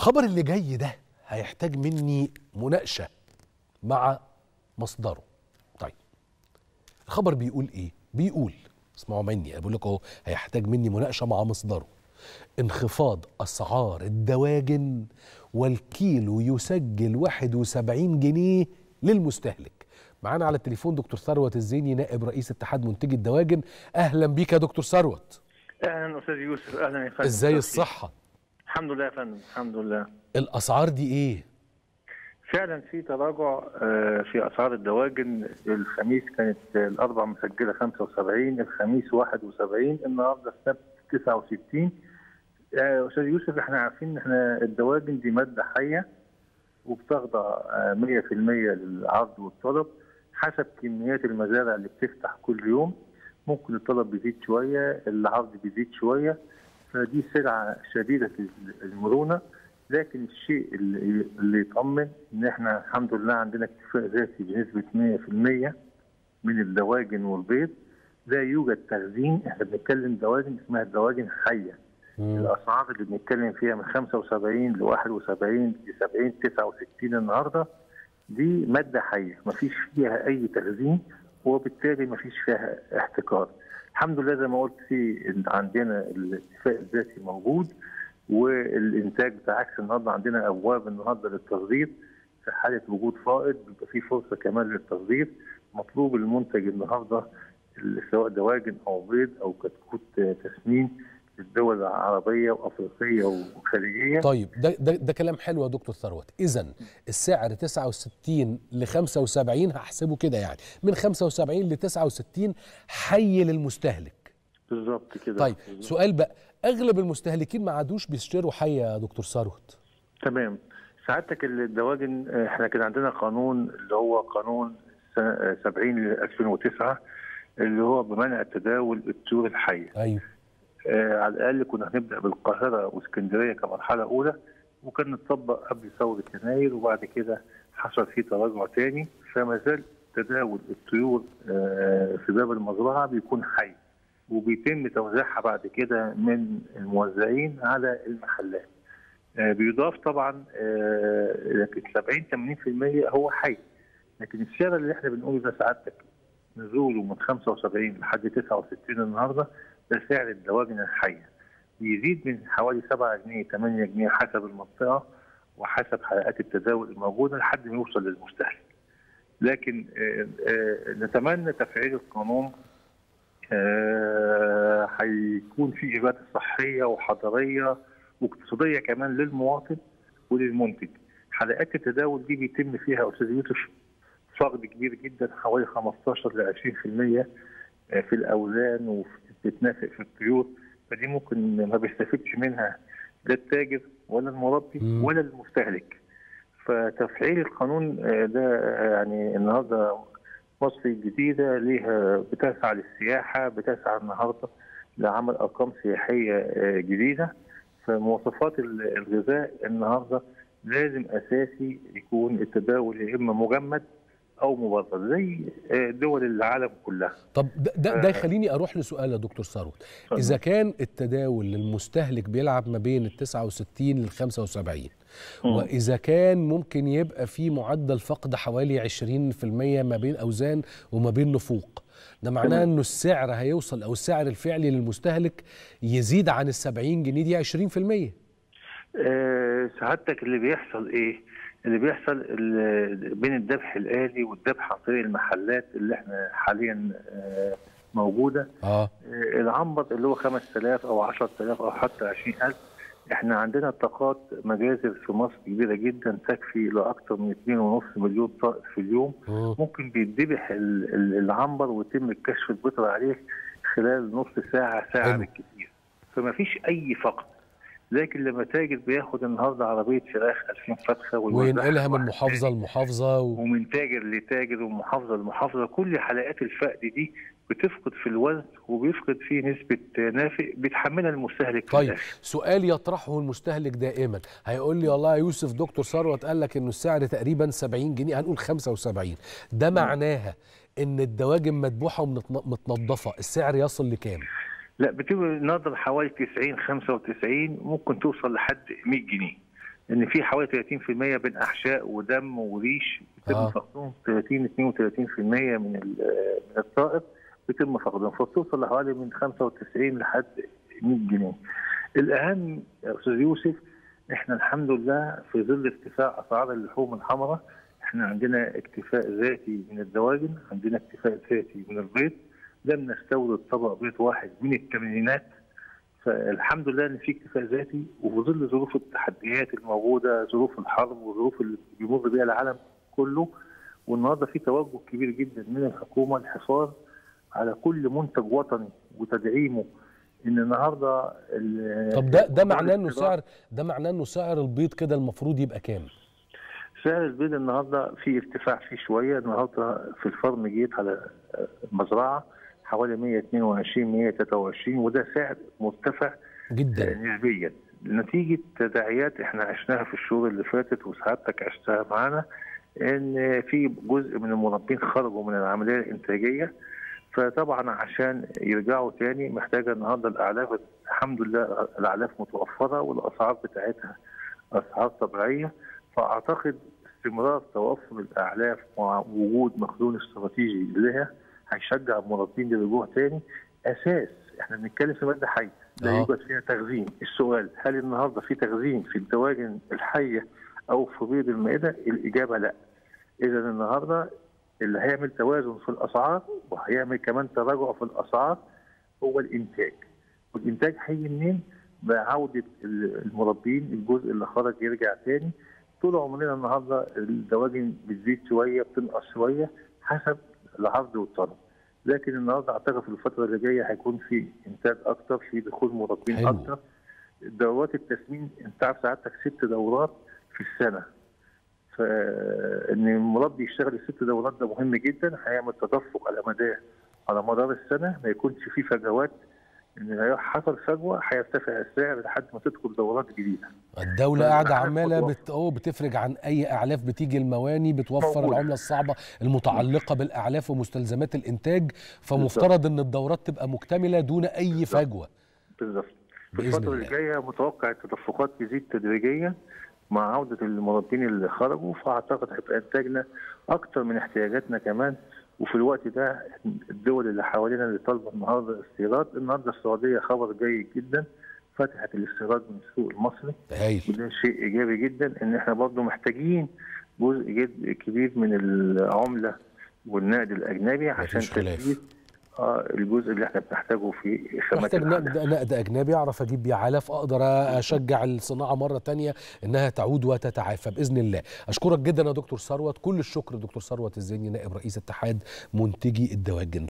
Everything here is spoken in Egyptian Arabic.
الخبر اللي جاي ده هيحتاج مني مناقشه مع مصدره طيب الخبر بيقول ايه بيقول اسمعوا مني بقول لكم اهو هيحتاج مني مناقشه مع مصدره انخفاض اسعار الدواجن والكيلو يسجل 71 جنيه للمستهلك معانا على التليفون دكتور ثروت الزيني نائب رئيس اتحاد منتجي الدواجن اهلا بيك يا دكتور ثروت اهلا استاذ يوسف اهلا يا فندم ازاي الصحه الحمد لله يا فندم الحمد لله الاسعار دي ايه فعلا في تراجع آه، في اسعار الدواجن الخميس كانت الاربع مسجله 75 الخميس 71 النهارده السبت 69 آه، استاذ يوسف احنا عارفين ان احنا الدواجن دي ماده حيه وبتخضع آه، 100% للعرض والطلب حسب كميات المزارع اللي بتفتح كل يوم ممكن الطلب بيزيد شويه العرض بيزيد شويه فدي سلعه شديده المرونه لكن الشيء اللي, اللي يطمن ان احنا الحمد لله عندنا اكتفاء ذاتي بنسبه 100% من الدواجن والبيض لا يوجد تخزين احنا بنتكلم دواجن اسمها دواجن حيه الاسعار اللي بنتكلم فيها من 75 ل 71 ل 70 69 النهارده دي ماده حيه ما فيش فيها اي تخزين وبالتالي ما فيش فيها احتكار الحمد لله زي ما قلت في إن عندنا الاكتفاء الذاتي موجود والانتاج بالعكس النهارده عندنا ابواب النهارده للتصدير في حاله وجود فائض بيبقى في فرصه كمان للتصدير مطلوب المنتج النهارده سواء دواجن او بيض او كتكوت تسمين للدول العربيه وافريقيه وخليجيه طيب ده ده, ده كلام حلو يا دكتور ثروت اذا السعر 69 ل 75 هحسبه كده يعني من 75 ل 69 حي للمستهلك بالظبط كده طيب بالظبط. سؤال بقى اغلب المستهلكين ما عادوش بيشتروا حي يا دكتور ثروت تمام سعادتك الدواجن احنا كان عندنا قانون اللي هو قانون سنة 70 ل 2009 اللي هو بمنع التداول الطيور الحيه ايوه آه على الاقل كنا هنبدا بالقاهره واسكندريه كمرحله اولى وكان نطبق قبل ثوره يناير وبعد كده حصل فيه تراجع تاني فما زال تداول الطيور آه في باب المزرعه بيكون حي وبيتم توزيعها بعد كده من الموزعين على المحلات آه بيضاف طبعا آه لكن 70 80% هو حي لكن السعر اللي احنا بنقوله ده سعادتك نزوله من 75 لحد 69 النهارده ده سعر الدواجن الحيه بيزيد من حوالي 7 جنيه 8 جنيه حسب المنطقه وحسب حلقات التداول الموجوده لحد ما يوصل للمستهلك لكن آه آه نتمنى تفعيل القانون هيكون آه في إجابات صحية وحضارية واقتصادية كمان للمواطن وللمنتج حلقات التداول دي بيتم فيها أستاذ يوسف فقد كبير جدا حوالي 15 ل 20% في الأوزان وبتتنافق في الطيور فدي ممكن ما بيستفدش منها لا التاجر ولا المربي مم. ولا المستهلك فتفعيل القانون ده يعني النهارده مصر الجديدة ليها بتسعى للسياحة بتسعى النهاردة لعمل أرقام سياحية جديدة فمواصفات الغذاء النهاردة لازم أساسي يكون التداول يا إما مجمد أو مبرد زي دول العالم كلها طب ده ده, ده يخليني اروح لسؤال يا دكتور ثروت اذا كان التداول للمستهلك بيلعب ما بين ال 69 لل 75 واذا كان ممكن يبقى في معدل فقد حوالي 20% ما بين اوزان وما بين نفوق ده معناه انه السعر هيوصل او السعر الفعلي للمستهلك يزيد عن ال 70 جنيه دي 20% أه سعادتك اللي بيحصل ايه؟ اللي بيحصل اللي بين الذبح الآلي والذبح عن طريق المحلات اللي احنا حاليا أه موجودة اه العنبر اللي هو 5000 أو 10000 أو حتى 20000 احنا عندنا طاقات مجازر في مصر كبيره جدا تكفي لاكثر من 2.5 مليون طائر في اليوم مم. ممكن بيتذبح ال- ال- العنبر ويتم الكشف البيطري عليه خلال نص ساعه ساعه حلو. بالكثير فما فيش اي فقد لكن لما تاجر بياخد النهارده عربيه فراخ 2000 فرخه ويوزعها وينقلها من واحد محافظه تاني. لمحافظه و... ومن تاجر لتاجر ومن محافظه لمحافظه كل حلقات الفقد دي بتفقد في الوزن وبيفقد فيه نسبه نافق بيتحملها المستهلك في طيب الآخر. سؤال يطرحه المستهلك دائما هيقول لي والله يا يوسف دكتور ثروت قال لك انه السعر تقريبا 70 جنيه هنقول 75 ده معناها ان الدواجن مذبوحه ومتنضفه السعر يصل لكام لا بتبقى النهارده حوالي 90 95 ممكن توصل لحد 100 جنيه ان في حوالي 30% بين احشاء ودم وريش بيتم آه. فقدهم 30 32% من ال- من الطائر بيتم فقدهم فبتوصل لحوالي من 95 لحد 100 جنيه. الاهم يا استاذ يوسف احنا الحمد لله في ظل ارتفاع اسعار اللحوم الحمراء احنا عندنا اكتفاء ذاتي من الدواجن، عندنا اكتفاء ذاتي من البيض، لم نستورد طبق بيض واحد من الثمانينات فالحمد لله ان في اكتفاء ذاتي وفي ظل ظروف التحديات الموجوده ظروف الحرب وظروف اللي بيمر بها العالم كله والنهارده في توجه كبير جدا من الحكومه الحفاظ على كل منتج وطني وتدعيمه ان النهارده ال- طب ده ده معناه انه الاستيراد- سعر ده معناه انه سعر البيض كده المفروض يبقى كام؟ سعر البيض النهارده في ارتفاع فيه شويه النهارده في الفرن جيت على المزرعه حوالي 122 123 وده سعر مرتفع جدا نسبيا نتيجه تداعيات احنا عشناها في الشهور اللي فاتت وسعادتك عشتها معانا ان في جزء من المربين خرجوا من العمليه الانتاجيه فطبعا عشان يرجعوا تاني محتاجه النهارده الاعلاف الحمد لله الاعلاف متوفره والاسعار بتاعتها اسعار طبيعيه فاعتقد استمرار توفر الاعلاف مع وجود مخزون استراتيجي لها هيشجع المربين للرجوع تاني اساس احنا بنتكلم في ماده حيه لا آه. يوجد فيها تخزين السؤال هل النهارده في تخزين في الدواجن الحيه او في بيض المائده الاجابه لا اذا النهارده اللي هيعمل توازن في الاسعار وهيعمل كمان تراجع في الاسعار هو الانتاج والانتاج هيجي منين بعوده المربين الجزء اللي خرج يرجع تاني طول عمرنا النهارده الدواجن بتزيد شويه بتنقص شويه حسب العرض والطلب لكن النهارده اعتقد في الفتره اللي جايه هيكون في انتاج اكتر في دخول مربين حلو. اكتر دورات التسمين انت عارف سعادتك ست دورات في السنه فان المربي يشتغل الست دورات ده مهم جدا هيعمل تدفق على مدار على مدار السنه ما يكونش فيه فجوات ان لو حصل فجوه هيرتفع السعر لحد ما تدخل دورات جديده الدولة قاعدة الأعلاف عمالة متوفرة. بت... أوه بتفرج عن أي أعلاف بتيجي المواني بتوفر موجودة. العملة الصعبة المتعلقة بالأعلاف ومستلزمات الإنتاج فمفترض إن الدورات تبقى مكتملة دون أي بالظبط. فجوة بالظبط في بإذن الفتره الله. اللي جايه متوقع التدفقات تزيد تدريجيا مع عوده المربين اللي خرجوا فاعتقد هيبقى انتاجنا اكتر من احتياجاتنا كمان وفي الوقت ده الدول اللي حوالينا اللي طالبه النهارده استيراد النهارده السعوديه خبر جيد جدا فتحت الاستيراد من السوق المصري هايل وده شيء ايجابي جدا ان احنا برضه محتاجين جزء جد كبير من العمله والنقد الاجنبي عشان مفيش خلاف. تسديد اه الجزء اللي احنا بنحتاجه في خامات محتاج الأعلاف. نقد, نقد أجنبي أعرف أجيب بيه علف أقدر أشجع الصناعة مرة تانية إنها تعود وتتعافى بإذن الله أشكرك جدا يا دكتور ثروت كل الشكر دكتور ثروت الزيني نائب رئيس اتحاد منتجي الدواجن